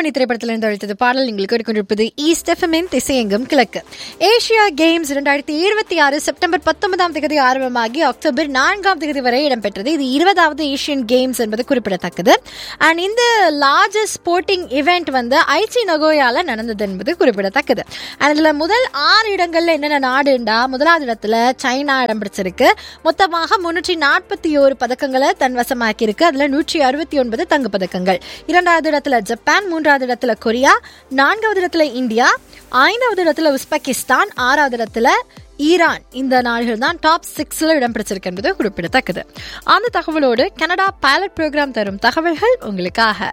மணி திரைப்படத்தில் இருந்து அழைத்தது பாடல் நீங்கள் கேட்டுக்கொண்டிருப்பது ஈஸ்ட் எஃப்எம்மின் திசையெங்கும் கிழக்கு ஏசியா கேம்ஸ் இரண்டாயிரத்தி இருபத்தி ஆறு செப்டம்பர் பத்தொன்பதாம் தேதி ஆரம்பமாகி அக்டோபர் நான்காம் தேதி வரை இடம்பெற்றது இது இருபதாவது ஏசியன் கேம்ஸ் என்பது குறிப்பிடத்தக்கது அண்ட் இந்த லார்ஜஸ்ட் ஸ்போர்ட்டிங் இவெண்ட் வந்து ஐச்சி நகோயால நடந்தது என்பது குறிப்பிடத்தக்கது அண்ட் இதுல முதல் ஆறு இடங்கள்ல என்னென்ன நாடுண்டா முதலாவது இடத்துல சைனா இடம் பிடிச்சிருக்கு மொத்தமாக முன்னூற்றி நாற்பத்தி ஓரு பதக்கங்களை தன் வசமாக்கி இருக்கு அதுல நூற்றி அறுபத்தி ஒன்பது தங்க பதக்கங்கள் இரண்டாவது இடத்துல ஜப்பான் மூன்றாவது இடத்துல கொரியா நான்காவது இடத்துல இந்தியா ஐந்தாவது இடத்துல உஸ்பெகிஸ்தான் ஆறாவது இடத்துல ஈரான் இந்த நாடுகள் தான் டாப் சிக்ஸ்ல இடம் பிடிச்சிருக்கு என்பது குறிப்பிடத்தக்கது அந்த தகவலோடு கனடா பைலட் ப்ரோக்ராம் தரும் தகவல்கள் உங்களுக்காக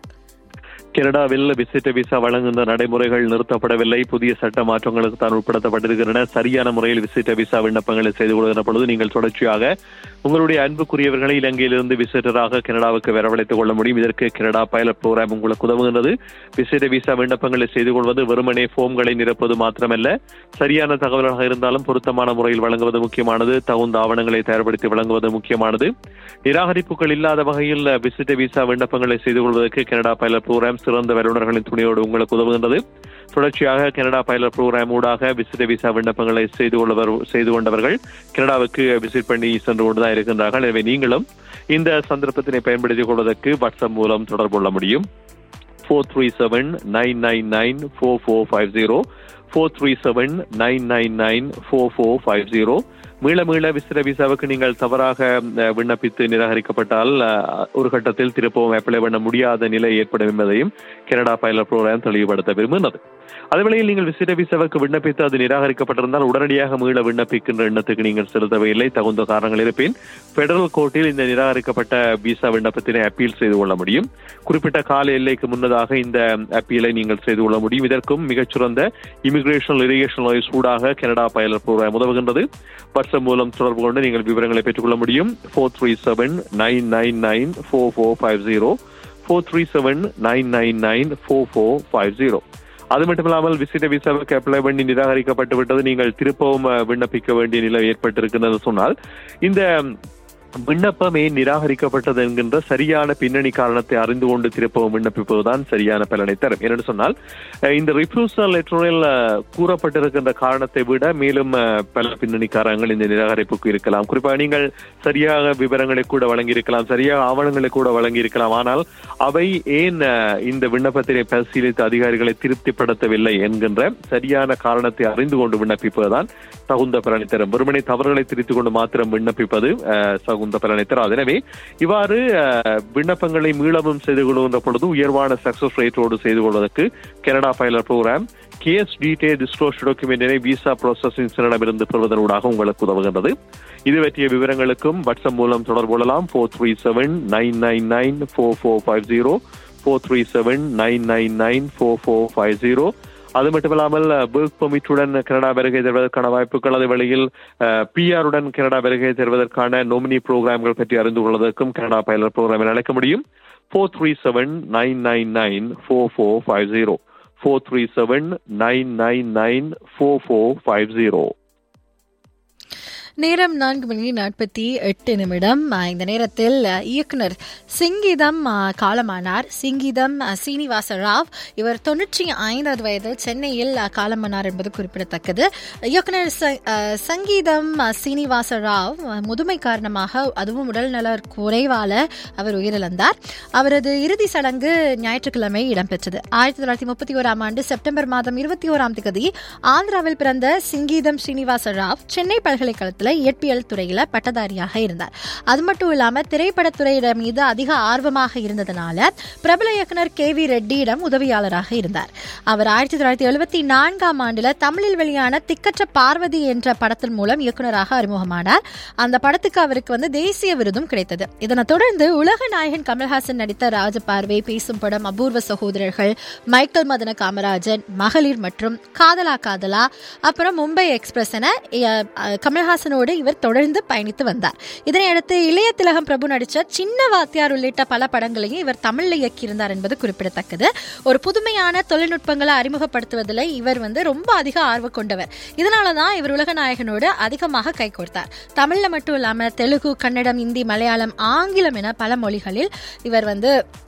கனடாவில் விசிட்ட விசா வழங்குகின்ற நடைமுறைகள் நிறுத்தப்படவில்லை புதிய சட்ட மாற்றங்களுக்கு தான் உட்படுத்தப்பட்டிருக்கின்றன சரியான முறையில் விசிட்ட விசா விண்ணப்பங்களை செய்து கொள்கிற பொழுது நீங்கள் தொடர்ச்சியாக உங்களுடைய அன்புக்குரியவர்களை இலங்கையிலிருந்து விசிட்டராக கனடாவுக்கு வரவழைத்துக் கொள்ள முடியும் இதற்கு கனடா பைலட் ப்ரோக்ராம் உங்களுக்கு உதவுகின்றது விசிட்ட விசா விண்ணப்பங்களை செய்து கொள்வது வெறுமனே ஃபோம்களை நிரப்புவது மாத்திரமல்ல சரியான தகவலாக இருந்தாலும் பொருத்தமான முறையில் வழங்குவது முக்கியமானது தகுந்த ஆவணங்களை தயார்படுத்தி வழங்குவது முக்கியமானது நிராகரிப்புகள் இல்லாத வகையில் விசிட்ட விசா விண்ணப்பங்களை செய்து கொள்வதற்கு கனடா பைலட் ப்ரோக்ராம் சிறந்த வல்லுநர்களின் துணையோடு உங்களுக்கு உதவுகின்றது தொடர்ச்சியாக கனடா பைலட் ப்ரோக்ராம் ஊடாக விசிட்ட விசா விண்ணப்பங்களை செய்து கொள்ளவர் செய்து கொண்டவர்கள் கனடாவுக்கு விசிட் பண்ணி சென்று கொண்டுதான் இருக்கின்றார்கள் எனவே நீங்களும் இந்த சந்தர்ப்பத்தினை பயன்படுத்திக் கொள்வதற்கு வாட்ஸ்அப் மூலம் தொடர்பு கொள்ள முடியும் four three seven nine nine nine four four five zero four three seven nine nine nine four four five zero மீள மீள விசிற விசாவுக்கு நீங்கள் தவறாக அஹ், விண்ணப்பித்து நிராகரிக்கப்பட்டால் அஹ், ஒரு கட்டத்தில் திருப்பவும் அப்ளை பண்ண முடியாத நிலை ஏற்படும் என்பதையும் கனடா பைலட் ப்ரோக்ராம் தெளிவுபடுத்த விரும்புகிறது அதேவேளையில் நீங்கள் விசிற விசாவுக்கு விண்ணப்பித்து அது நிராகரிக்கப்பட்டிருந்தால் உடனடியாக மீள விண்ணப்பிக்கின்ற எண்ணத்துக்கு நீங்கள் செலுத்தவில்லை தகுந்த காரணங்கள் இருப்பின் பெடரல் கோர்ட்டில் இந்த நிராகரிக்கப்பட்ட விசா விண்ணப்பத்தினை அப்பீல் செய்து கொள்ள முடியும் குறிப்பிட்ட கால எல்லைக்கு முன்னதாக இந்த அப்பீலை நீங்கள் செய்து கொள்ள முடியும் இதற்கும் மிகச்சிறந்த இமிகிரேஷன் இரிகேஷன் லாய்ஸ் ஊடாக கனடா பைலட் ப்ரோக்ராம் உதவுகின்றது வாட்ஸ்அப் மூலம் தொடர்பு கொண்டு நீங்கள் விவரங்களை பெற்றுக்கொள்ள முடியும் four three seven nine nine nine four four five zero four three seven nine nine nine four four five zero அது மட்டுமில்லாமல் விசிட்ட விசாவுக்கு அப்ளை பண்ணி நிராகரிக்கப்பட்டு விட்டது நீங்கள் திருப்பவும் அஹ், விண்ணப்பிக்க வேண்டிய நிலை ஏற்பட்டிருக்கிறது சொன்னால் இந்த விண்ணப்பமே நிராகரிக்கப்பட்டது என்கின்ற சரியான பின்னணி காரணத்தை அறிந்து கொண்டு திருப்பவும் விண்ணப்பிப்பதுதான் சரியான பலனை தரும் என்று சொன்னால் அஹ், இந்த ரிஃப்யூசல் லெட்டரில் கூறப்பட்டிருக்கின்ற காரணத்தை விட மேலும் அஹ், பல பின்னணி காரணங்கள் இந்த நிராகரிப்புக்கு இருக்கலாம் குறிப்பாக நீங்கள் சரியாக விவரங்களை கூட வழங்கியிருக்கலாம் சரியாக ஆவணங்களை கூட வழங்கியிருக்கலாம் ஆனால் அவை ஏன் அஹ், இந்த விண்ணப்பத்தினை பரிசீலித்த அதிகாரிகளை திருப்திப்படுத்தவில்லை என்கின்ற சரியான காரணத்தை அறிந்து கொண்டு விண்ணப்பிப்பதுதான் தகுந்த பலனை தரும் வெறுமனே தவறுகளை திருத்திக் கொண்டு மாத்திரம் விண்ணப்பிப்பது அஹ், தகுந்த பலனை தராது எனவே இவ்வாறு அஹ், விண்ணப்பங்களை மீளவும் செய்து கொள்கின்ற பொழுது உயர்வான சக்சஸ் ரேட்டோடு செய்து கொள்வதற்கு Canada pilot program case detail disclosure டாக்குமெண்டினை விசா ப்ராசஸிங் சென்டரிடமிருந்து பெறுவதனூடாக உங்களுக்கு உதவுகின்றது இது பற்றிய விவரங்களுக்கும் வாட்ஸ்அப் மூலம் தொடர்பு கொள்ளலாம் four three seven nine nine nine four four five zero four three seven nine nine nine four four five zero அது மட்டுமில்லாமல் ஒர்க் பெர்மிட்டுடன் கனடா வருகை தருவதற்கான வாய்ப்புகள் அதே வேளையில் PR உடன் கனடா வருகை தருவதற்கான நோமினி ப்ரோக்ராம்கள் பற்றி அறிந்து கொள்வதற்கும் கனடா பைலட் ப்ரோக்ராமில் அழைக்க முடியும் four three seven nine nine nine four four five zero four three seven nine nine nine four four five zero நேரம் நான்கு மணி நாற்பத்தி எட்டு நிமிடம் அஹ், இந்த நேரத்தில் அஹ், இயக்குனர் சிங்கீதம் அஹ், காலமானார் சிங்கீதம் அஹ், சீனிவாச ராவ் இவர் தொன்னூற்றி ஐந்தாவது வயதில் சென்னையில் அஹ், காலமானார் என்பது குறிப்பிடத்தக்கது இயக்குனர் ச- அஹ், சங்கீதம் அஹ், சீனிவாச ராவ் அஹ், முதுமை காரணமாக அதுவும் உடல்நல குறைவால அவர் உயிரிழந்தார் அவரது இறுதி சடங்கு ஞாயிற்றுக்கிழமை இடம்பெற்றது ஆயிரத்தி தொள்ளாயிரத்தி முப்பத்தி ஓராம் ஆண்டு செப்டம்பர் மாதம் இருபத்தி ஓராம் தேதி ஆந்திராவில் பிறந்த சிங்கீதம் ஸ்ரீனிவாச ராவ் சென்னை பல்கலைக்கழகத்தில் இயற்பியல் துறையில பட்டதாரியாக இருந்தார் அது மட்டும் இல்லாம திரைப்படத்துறையிட மீது அதிக ஆர்வமாக இருந்ததனால பிரபல இயக்குனர் கே வி ரெட்டியிடம் உதவியாளராக இருந்தார் அவர் ஆயிரத்தி தொள்ளாயிரத்தி எழுபத்தி நான்காம் ஆண்டுல தமிழில் வெளியான திக்கற்ற பார்வதி என்ற படத்தின் மூலம் இயக்குனராக அறிமுகமானார் அந்த படத்துக்கு அவருக்கு வந்து தேசிய விருதும் கிடைத்தது இதனைத் தொடர்ந்து உலக நாயகன் கமல்ஹாசன் நடித்த ராஜபார்வை பேசும் படம் அபூர்வ சகோதரர்கள் மைக்கேல் மதன காமராஜன் மகளிர் மற்றும் காதலா காதலா அப்புறம் மும்பை எக்ஸ்பிரஸ் என அஹ், அஹ், கமல்ஹாசனோடு இவர் தொடர்ந்து பயணித்து வந்தார் இதனையடுத்து இளைய திலகம் பிரபு நடித்த சின்ன வாத்தியார் உள்ளிட்ட பல படங்களையும் இவர் தமிழில் இயக்கியிருந்தார் என்பது குறிப்பிடத்தக்கது ஒரு புதுமையான தொழில்நுட்பங்களை அறிமுகப்படுத்துவதில் இவர் வந்து ரொம்ப அதிக ஆர்வம் கொண்டவர் இதனால தான் இவர் உலக நாயகனோடு அதிகமாக கைகோர்த்தார் தமிழ்ல மட்டும் இல்லாம தெலுங்கு கன்னடம் இந்தி மலையாளம் ஆங்கிலம் என பல மொழிகளில் இவர் வந்து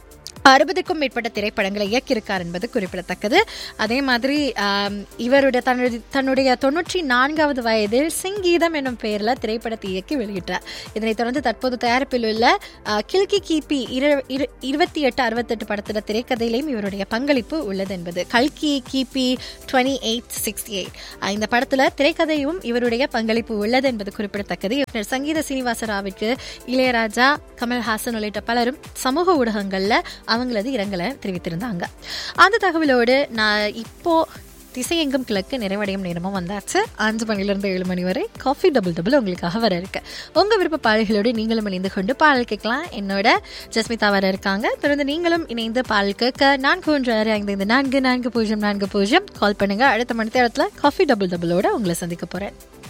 அறுபதுக்கும் மேற்பட்ட திரைப்படங்களை இயக்கியிருக்கார் என்பது குறிப்பிடத்தக்கது அதே மாதிரி ஆம், இவருடைய தன்னுடைய தன்னுடைய தொன்னூற்றி நான்காவது வயதில் சிங்கீதம் என்னும் பெயரில் திரைப்படத்தை இயக்கி வெளியிட்டார் இதனைத் தொடர்ந்து தற்போது தயாரிப்பில் உள்ள ஆ, கில்கி கிபி இரு- இரு- இருபத்தி எட்டு அறுபத்தெட்டு படத்தில திரைக்கதையிலையும் இவருடைய பங்களிப்பு உள்ளது என்பது கல்கி கிபி டுவெண்ட்டி எயிட் சிக்ஸ்டி எயிட் இந்த படத்துல திரைக்கதையும் இவருடைய பங்களிப்பு உள்ளது என்பது குறிப்பிடத்தக்கது இயக்குனர் சங்கீத சீனிவாசராவிற்கு இளையராஜா கமல்ஹாசன் உள்ளிட்ட பலரும் சமூக ஊடகங்கள்ல அவங்களது இரங்கலை தெரிவித்திருந்தாங்க அந்த தகவலோடு நான் இப்போ திசையெங்கும் கிழக்கு நிறைவடையும் நேரமும் வந்தாச்சு அஞ்சு மணிலிருந்து ஏழு மணி வரை காஃபி டபுள் டபுள் உங்களுக்காக வர இருக்கு உங்க விருப்ப பாடல்களோடு நீங்களும் இணைந்து கொண்டு பாடல் கேட்கலாம் என்னோட ஜஸ்மிதா வர இருக்காங்க தொடர்ந்து நீங்களும் இணைந்து பாடல் கேட்க நான்கு ஒன்று ஆறு ஐந்து ஐந்து நான்கு நான்கு பூஜ்ஜியம் நான்கு பூஜ்ஜியம் கால் பண்ணுங்க அடுத்த மணி நேரத்தில் காஃபி டபுள் டபுளோட உங்களை சந்திக்க போறேன்